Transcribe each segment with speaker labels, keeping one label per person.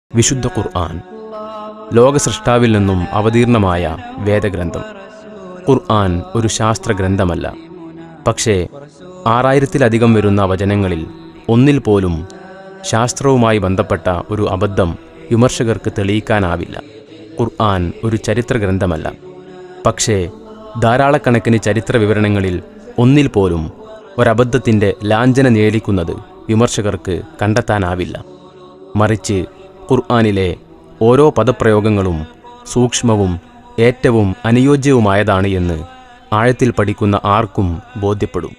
Speaker 1: വിശുദ്ധ ഖുർആൻ ലോകസൃഷ്ടാവിൽ നിന്നും അവതീർണമായ വേദഗ്രന്ഥം ഖുർആൻ ഒരു ശാസ്ത്രഗ്രന്ഥമല്ല പക്ഷേ ആറായിരത്തിലധികം വരുന്ന വചനങ്ങളിൽ ഒന്നിൽ പോലും ശാസ്ത്രവുമായി ബന്ധപ്പെട്ട ഒരു അബദ്ധം വിമർശകർക്ക് തെളിയിക്കാനാവില്ല ഖുർആൻ ഒരു ചരിത്ര ഗ്രന്ഥമല്ല പക്ഷേ ധാരാളക്കണക്കിന് ചരിത്ര വിവരണങ്ങളിൽ ഒന്നിൽ പോലും ഒരബദ്ധത്തിൻ്റെ ലാഞ്ചന നേലിക്കുന്നത് വിമർശകർക്ക് കണ്ടെത്താനാവില്ല മറിച്ച് ഖുർആനിലെ ഓരോ പദപ്രയോഗങ്ങളും സൂക്ഷ്മവും ഏറ്റവും അനുയോജ്യവുമായതാണ് എന്ന് ആഴത്തിൽ പഠിക്കുന്ന ആർക്കും ബോധ്യപ്പെടും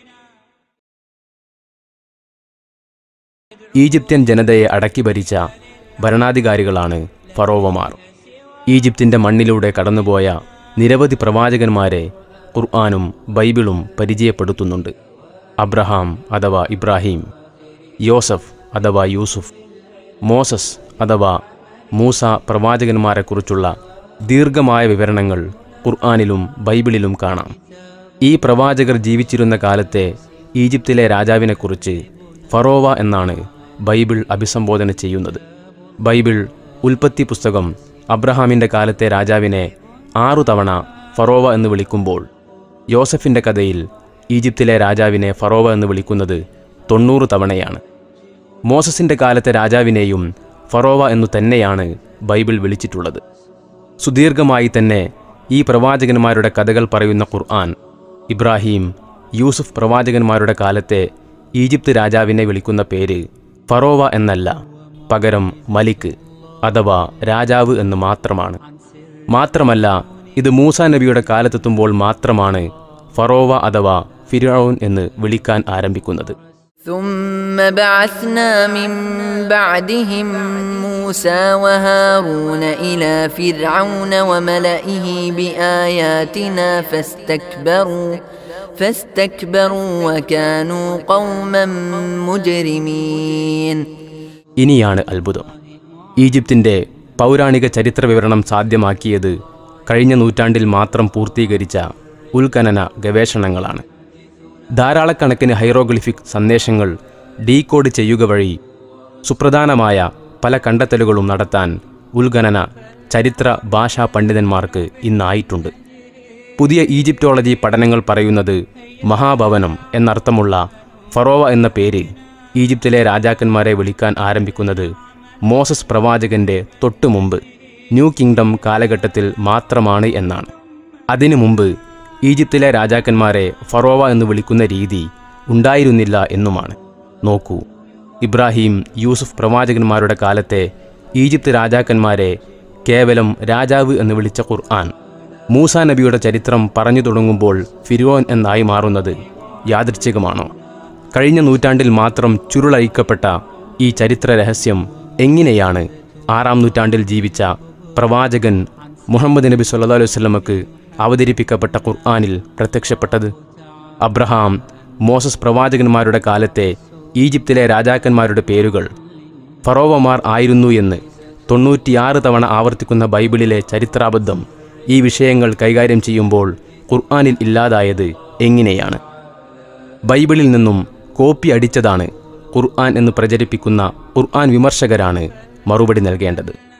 Speaker 1: ഈജിപ്ത്യൻ ജനതയെ അടക്കി ഭരിച്ച ഭരണാധികാരികളാണ് ഫറോവമാർ ഈജിപ്തിൻ്റെ മണ്ണിലൂടെ കടന്നുപോയ നിരവധി പ്രവാചകന്മാരെ ഖുർആാനും ബൈബിളും പരിചയപ്പെടുത്തുന്നുണ്ട് അബ്രഹാം അഥവാ ഇബ്രാഹിം യോസഫ് അഥവാ യൂസുഫ് മോസസ് അഥവാ മൂസ പ്രവാചകന്മാരെക്കുറിച്ചുള്ള ദീർഘമായ വിവരണങ്ങൾ ഖുർആാനിലും ബൈബിളിലും കാണാം ഈ പ്രവാചകർ ജീവിച്ചിരുന്ന കാലത്തെ ഈജിപ്തിലെ രാജാവിനെക്കുറിച്ച് ഫറോവ എന്നാണ് ബൈബിൾ അഭിസംബോധന ചെയ്യുന്നത് ബൈബിൾ ഉൽപ്പത്തി പുസ്തകം അബ്രഹാമിൻ്റെ കാലത്തെ രാജാവിനെ ആറു തവണ ഫറോവ എന്ന് വിളിക്കുമ്പോൾ യോസഫിൻ്റെ കഥയിൽ ഈജിപ്തിലെ രാജാവിനെ ഫറോവ എന്ന് വിളിക്കുന്നത് തൊണ്ണൂറ് തവണയാണ് മോസസിൻ്റെ കാലത്തെ രാജാവിനെയും ഫറോവ എന്നു തന്നെയാണ് ബൈബിൾ വിളിച്ചിട്ടുള്ളത് സുദീർഘമായി തന്നെ ഈ പ്രവാചകന്മാരുടെ കഥകൾ പറയുന്ന ഖുർആൻ ഇബ്രാഹിം യൂസുഫ് പ്രവാചകന്മാരുടെ കാലത്തെ ഈജിപ്ത് രാജാവിനെ വിളിക്കുന്ന പേര് ഫറോവ എന്നല്ല പകരം മലിക്ക് അഥവാ രാജാവ് എന്ന് മാത്രമാണ് മാത്രമല്ല ഇത് മൂസ നബിയുടെ കാലത്തെത്തുമ്പോൾ മാത്രമാണ് ഫറോവ അഥവാ ഫിറൌൻ എന്ന് വിളിക്കാൻ ആരംഭിക്കുന്നത്
Speaker 2: ثم بعثنا من بعدهم موسى وهارون إلى فرعون وملئه بآياتنا فاستكبروا فاستكبروا وكانوا قوما مجرمين
Speaker 1: ഇനിയാണ് അത്ഭുതം ഈജിപ്തിൻ്റെ പൗരാണിക ചരിത്ര വിവരണം സാധ്യമാക്കിയത് കഴിഞ്ഞ നൂറ്റാണ്ടിൽ മാത്രം പൂർത്തീകരിച്ച ഉൽഖനന ഗവേഷണങ്ങളാണ് ധാരാളക്കണക്കിന് ഹൈറോഗ്ലിഫിക് സന്ദേശങ്ങൾ ഡീകോഡ് ചെയ്യുക വഴി സുപ്രധാനമായ പല കണ്ടെത്തലുകളും നടത്താൻ ഉൽഖനന ചരിത്ര ഭാഷാ പണ്ഡിതന്മാർക്ക് ഇന്നായിട്ടുണ്ട് പുതിയ ഈജിപ്റ്റോളജി പഠനങ്ങൾ പറയുന്നത് മഹാഭവനം എന്നർത്ഥമുള്ള ഫറോവ എന്ന പേര് ഈജിപ്തിലെ രാജാക്കന്മാരെ വിളിക്കാൻ ആരംഭിക്കുന്നത് മോസസ് പ്രവാചകന്റെ തൊട്ടു മുമ്പ് ന്യൂ കിങ്ഡം കാലഘട്ടത്തിൽ മാത്രമാണ് എന്നാണ് അതിനു മുമ്പ് ഈജിപ്തിലെ രാജാക്കന്മാരെ ഫറോവ എന്ന് വിളിക്കുന്ന രീതി ഉണ്ടായിരുന്നില്ല എന്നുമാണ് നോക്കൂ ഇബ്രാഹിം യൂസുഫ് പ്രവാചകന്മാരുടെ കാലത്തെ ഈജിപ്ത് രാജാക്കന്മാരെ കേവലം രാജാവ് എന്ന് വിളിച്ച ഖുർആൻ മൂസ നബിയുടെ ചരിത്രം പറഞ്ഞു തുടങ്ങുമ്പോൾ ഫിരോൻ എന്നായി മാറുന്നത് യാദൃച്ഛികമാണോ കഴിഞ്ഞ നൂറ്റാണ്ടിൽ മാത്രം ചുരുളഴിക്കപ്പെട്ട ഈ ചരിത്ര രഹസ്യം എങ്ങനെയാണ് ആറാം നൂറ്റാണ്ടിൽ ജീവിച്ച പ്രവാചകൻ മുഹമ്മദ് നബി സല്ലാ അലൈഹി വസല്ലമക്ക് അവതരിപ്പിക്കപ്പെട്ട ഖുർആാനിൽ പ്രത്യക്ഷപ്പെട്ടത് അബ്രഹാം മോസസ് പ്രവാചകന്മാരുടെ കാലത്തെ ഈജിപ്തിലെ രാജാക്കന്മാരുടെ പേരുകൾ ഫറോവമാർ ആയിരുന്നു എന്ന് തൊണ്ണൂറ്റിയാറ് തവണ ആവർത്തിക്കുന്ന ബൈബിളിലെ ചരിത്രാബദ്ധം ഈ വിഷയങ്ങൾ കൈകാര്യം ചെയ്യുമ്പോൾ ഖുർആാനിൽ ഇല്ലാതായത് എങ്ങനെയാണ് ബൈബിളിൽ നിന്നും കോപ്പി അടിച്ചതാണ് ഖുർആൻ എന്ന് പ്രചരിപ്പിക്കുന്ന ഖുർആൻ വിമർശകരാണ് മറുപടി നൽകേണ്ടത്